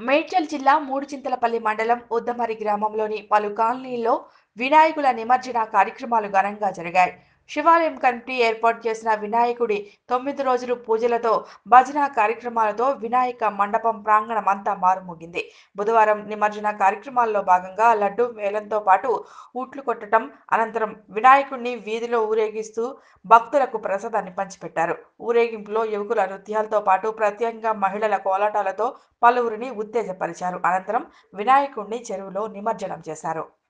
మేడ్చల్ జిల్లా మూడుచింతలపల్లి మండలం ఉద్దమరి గ్రామంలోని పలు కాలనీల్లో వినాయకుల నిమజ్జన కార్యక్రమాలు ఘనంగా జరిగాయి శివాలయం కమిటీ ఏర్పాటు చేసిన వినాయకుడి తొమ్మిది రోజులు పూజలతో భజన కార్యక్రమాలతో వినాయక మండపం ప్రాంగణం అంతా మారుమోగింది బుధవారం నిమజ్జన కార్యక్రమాల్లో భాగంగా లడ్డు వేలంతో పాటు ఉట్లు కొట్టడం అనంతరం వినాయకుడిని వీధిలో ఊరేగిస్తూ భక్తులకు ప్రసాదాన్ని పంచిపెట్టారు ఊరేగింపులో యువకుల నృత్యాలతో పాటు ప్రత్యేకంగా మహిళల కోలాటాలతో పలువురిని ఉత్తేజపరిచారు అనంతరం వినాయకుడిని చెరువులో నిమజ్జనం చేశారు